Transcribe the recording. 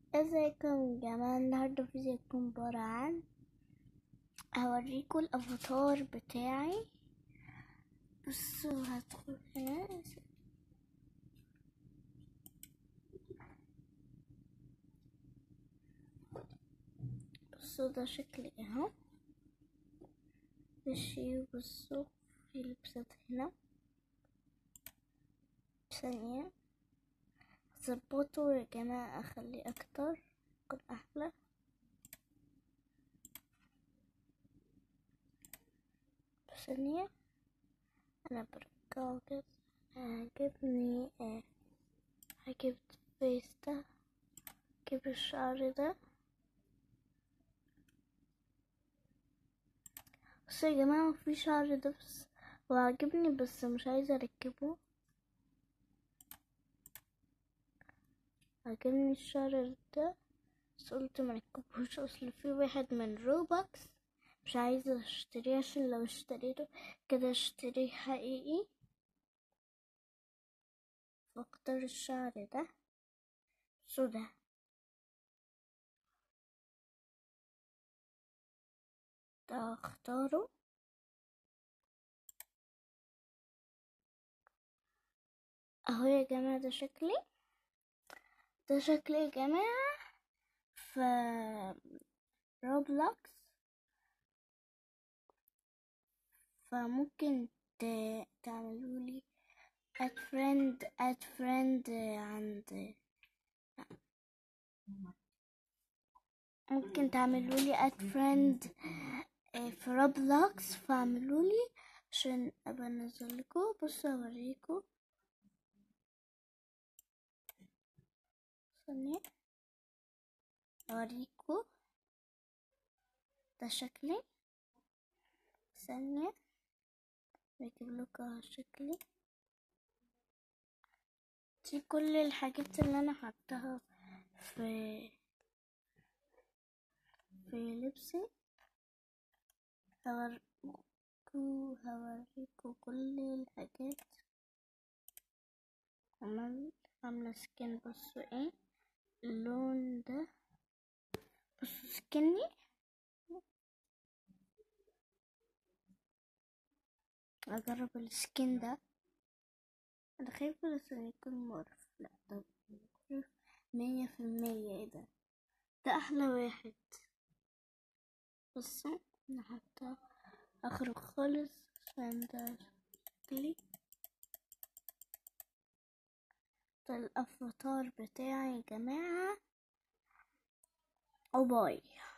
ازيكم يا جماعة النهاردة الفيديو هيكون عبارة عن هوريكم الافاتار بتاعي بصوا هدخل هنا بصوا ده شكلي اهو ماشي بصوا في لبسات هنا ثانية ظبطوا يا جماعة اخلي اكتر يكون احلى ثانية انا برجعه كده عجبني آه. هجيب الفيس ده هجيب الشعر ده بصوا يا جماعة في شعر ده بس وعجبني بس مش عايزة اركبه عجبني الشعر ده بس قلت مركبهوش اصل في واحد من روباكس مش عايزة اشتريه عشان لو اشتريته كده اشتريه حقيقي فاختار الشعر ده بصوا ده ده اختاره اهو يا جماعة ده شكلي ده شكلي يا جماعة في روبلوكس فممكن تعملوا لي add friend add friend عند ممكن تعملوا لي add friend في روبلوكس فاعملوا لي عشان ابقى انزل لكم بصوا اوريكم ثانية اوريكم ده شكلي ثانية بجيب لكم شكلي دي كل الحاجات اللي انا حطها في في لبسي هوريكو هوريكو كل الحاجات عمل عاملة سكين بصوا ايه اللون ده بصوا سكني اجرب السكين ده انا خايفة بس يكون مقرف لا ده مقرف مية في المية ايه ده ده احلى واحد بصوا انا حتى اخرج خالص عشان ده شكلي ده الافاتار بتاعي يا جماعة وباي